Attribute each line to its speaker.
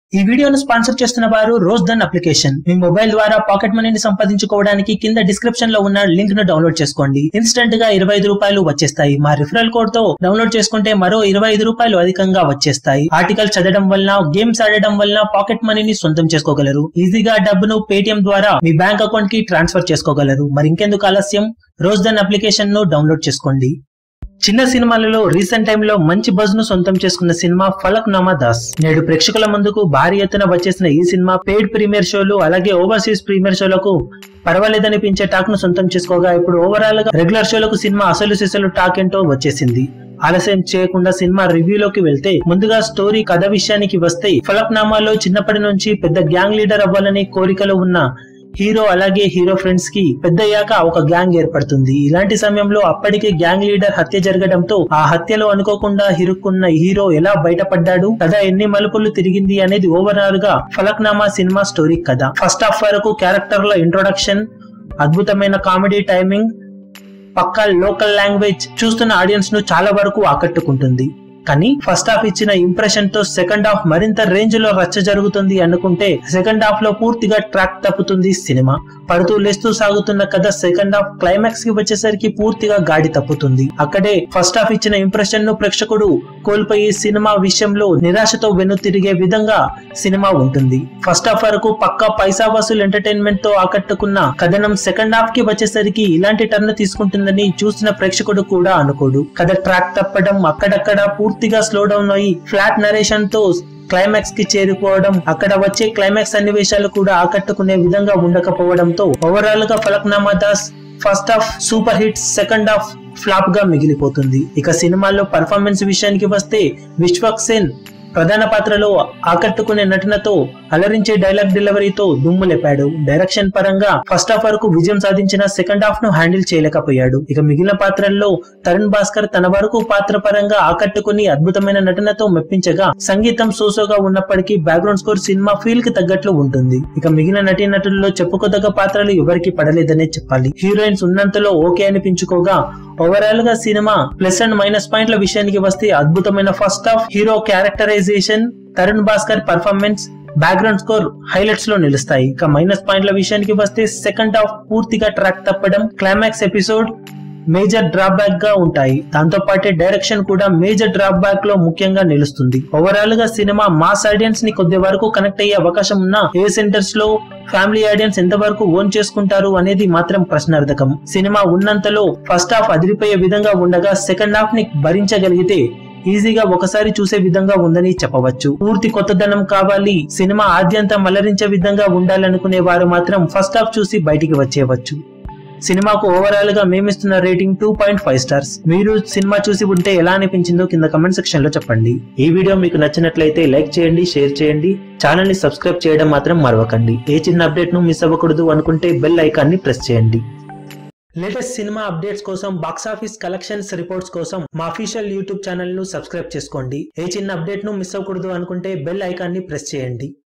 Speaker 1: ఈ వీడియోను స్పాన్సర్ చేస్తున్న వారు రోజ్ దన్ అప్లికేషన్ మీ మొబైల్ ద్వారా పాకెట్ మనీని సంపాదించుకోవడానికి కింద డిస్క్రిప్షన్ లో ఉన్న లింక్ ను డౌన్లోడ్ చేసుకోండి ఇన్స్టెంట్ గా ఇరవై ఐదు రూపాయలు వచ్చేస్తాయి మా రిఫరల్ కోడ్ తో డౌన్లోడ్ చేసుకుంటే మరో ఇరవై ఐదు రూపాయలు అధికంగా వచ్చేస్తాయి ఆర్టికల్ చదవడం వలన గేమ్స్ ఆడడం వలన పాకెట్ మనీని సొంతం చేసుకోగలరు ఈజీగా డబ్బును పేటిఎం ద్వారా మీ బ్యాంక్ అకౌంట్ కి ట్రాన్స్ఫర్ చేసుకోగలరు మరి ఇంకెందుకు ఆలస్యం రోజ్ దన్ అప్లికేషన్ ను డౌన్లోడ్ చేసుకోండి చిన్న సినిమాలలో రీసెంట్ టైంలో మంచి బజ్ ను సొంతం చేసుకున్న సినిమా ఫలక్ నామా దాస్ నేడు ప్రేక్షకుల ముందుకు భారీ ఎత్తున వచ్చేసిన ఈ సినిమా పెయిడ్ ప్రీమియర్ షోలు అలాగే ఓవర్సీస్ ప్రీమియర్ షోలకు పర్వాలేదనిపించే టాక్ ను సొంతం చేసుకోగా ఇప్పుడు ఓవరాల్ గా రెగ్యులర్ షోలకు సినిమా అసలు సిసలు టాక్ ఏంటో వచ్చేసింది ఆలస్యం చేయకుండా సినిమా రివ్యూలోకి వెళ్తే ముందుగా స్టోరీ కథ విషయానికి వస్తే ఫలక్నామాలో చిన్నప్పటి నుంచి పెద్ద గ్యాంగ్ లీడర్ అవ్వాలని కోరికలు ఉన్న హీరో అలాగే హీరో ఫ్రెండ్స్ కి పెద్దయ్యాక ఒక గ్యాంగ్ ఏర్పడుతుంది ఇలాంటి సమయంలో అప్పటికే గ్యాంగ్ లీడర్ హత్య జరగడంతో ఆ హత్యలో అనుకోకుండా ఇరుక్కున్న హీరో ఎలా బయటపడ్డాడు కథ ఎన్ని మలుపులు తిరిగింది అనేది ఓవరాల్ గా ఫలక్నామా సినిమా స్టోరీ కథ ఫస్ట్ హాఫ్ వరకు క్యారెక్టర్ల ఇంట్రొడక్షన్ అద్భుతమైన కామెడీ టైమింగ్ పక్కా లోకల్ లాంగ్వేజ్ చూస్తున్న ఆడియన్స్ ను చాలా వరకు ఆకట్టుకుంటుంది కానీ ఫస్ట్ హాఫ్ ఇచ్చిన ఇంప్రెషన్ తో సెకండ్ హాఫ్ మరింత రేంజ్ లో రచ్చ జరుగుతుంది అనుకుంటే సెకండ్ హాఫ్ లో పూర్తిగా ట్రాక్ తప్పుతుంది సినిమా పడుతూ లేస్తూ సాగుతున్న కథ సెకండ్ హాఫ్ క్లైమాక్స్ కి వచ్చేసరికి పూర్తిగా గాడి తప్పుతుంది అక్కడే ఫస్ట్ హాఫ్ ఇచ్చిన ఇంప్రెషన్ ను ప్రేక్షకుడు కోల్పోయి సినిమా విషయంలో నిరాశతో వెన్నుతిరిగే విధంగా సినిమా ఉంటుంది ఫస్ట్ హాఫ్ వరకు పక్కా పైసా వసూలు ఎంటర్టైన్మెంట్ తో ఆకట్టుకున్న కథనం సెకండ్ హాఫ్ కి వచ్చేసరికి ఇలాంటి టర్న్ తీసుకుంటుందని చూసిన ప్రేక్షకుడు కూడా అనుకోడు కథ ట్రాక్ తప్పడం అక్కడక్కడ పూర్తిగా స్లో డౌన్ అయ్యి ఫ్లాట్ నరేషన్ తో క్లైమాక్స్ కి చేరుకోవడం అక్కడ వచ్చే క్లైమాక్స్ సన్నివేశాలు కూడా ఆకట్టుకునే విధంగా ఉండకపోవడంతో ఓవరాల్ గా Falaknuma Das first half super hit second half flop గా మిగిలిపోతుంది ఇక సినిమాలో పర్ఫార్మెన్స్ విషయానికి వస్తే విశ్వక్ సేన్ ప్రధాన పాత్రలో ఆకట్టుకునే నటనతో అలరించే డైలాగ్ డెలివరీతో దుమ్ము లేపాడు డైరెక్షన్ పరంగా ఫస్ట్ హాఫ్ వరకు విజయం సాధించిన సెకండ్ హాఫ్ ను హ్యాండిల్ చేయలేకపోయాడు ఇక మిగిలిన పాత్రల్లో తరుణ్ భాస్కర్ తన వరకు పాత్ర పరంగా ఆకట్టుకుని అద్భుతమైన నటనతో మెప్పించగా సంగీతం సోసోగా ఉన్నప్పటికీ బ్యాక్గ్రౌండ్ స్కోర్ సినిమా ఫీల్ కి తగ్గట్లు ఉంటుంది ఇక మిగిలిన నటీనటుల్లో చెప్పుకోదగ్గ పాత్రలు ఎవరికి పడలేదనే చెప్పాలి హీరోయిన్స్ ఉన్నంతలో ఓకే అనిపించుకోగా ఓవరాల్ గా సినిమా ప్లస్ అండ్ మైనస్ పాయింట్ల విషయానికి వస్తే అద్భుతమైన first half hero characterization Tharun Bhascker performance background score highlights లో నిలుస్తాయి ఇక మైనస్ పాయింట్ల విషయానికి వస్తే సెకండ్ హాఫ్ పూర్తిగా ట్రాక్ తప్పడం climax episode major drawback గా ఉంటాయి దాంతో పాటే డైరెక్షన్ కూడా మేజర్ డ్రాప్ బ్యాక్ లో ముఖ్యంగా నిలుస్తుంది ఓవరాల్ గా సినిమా మాస్ ఆడియన్స్ ని కొద్ది వరకు కనెక్ట్ అయ్యే అవకాశం ఉన్న ఏ సెంటర్స్ లో ఫ్యామిలీ ఆడియన్స్ ఎంతవరకు ఓన్ చేసుకుంటారు అనేది మాత్రం ప్రశ్నార్థకం సినిమా ఉన్నంతలో ఫస్ట్ హాఫ్ అదిరిపోయే విధంగా ఉండగా సెకండ్ హాఫ్ ని భరించగలిగితే ఈజీగా ఒకసారి చూసే విధంగా ఉందని చెప్పవచ్చు పూర్తి కొత్తదనం కావాలి సినిమా ఆద్యంతం అలరించే విధంగా ఉండాలనుకునే వారు మాత్రం ఫస్ట్ హాఫ్ చూసి బయటికి వచ్చేయవచ్చు సినిమాకు ఓవరాల్ గా మేమిస్తున్న rating two point five stars మీరు సినిమా చూసి ఉంటే ఎలా అనిపించిందో కింద కమెంట్ సెక్షన్ లో చెప్పండి ఈ వీడియో మీకు నచ్చినట్లయితే లైక్ చేయండి షేర్ చేయండి ఛానల్ ని సబ్స్క్రైబ్ చేయడం మాత్రం మరవకండి ఏ చిన్న అప్డేట్ ను మిస్ అవ్వకూడదు అనుకుంటే బెల్ ఐకాన్ ని ప్రెస్ చేయండి లేటెస్ట్ సినిమా అప్డేట్స్ కోసం బాక్సాఫీస్ కలెక్షన్స్ రిపోర్ట్స్ కోసం మా అఫీషియల్ యూట్యూబ్ ఛానల్ ను సబ్స్క్రైబ్ చేసుకోండి ఏ చిన్న అప్డేట్ ను మిస్ అవ్వకూడదు అనుకుంటే బెల్ ఐకాన్ ని ప్రెస్ చేయండి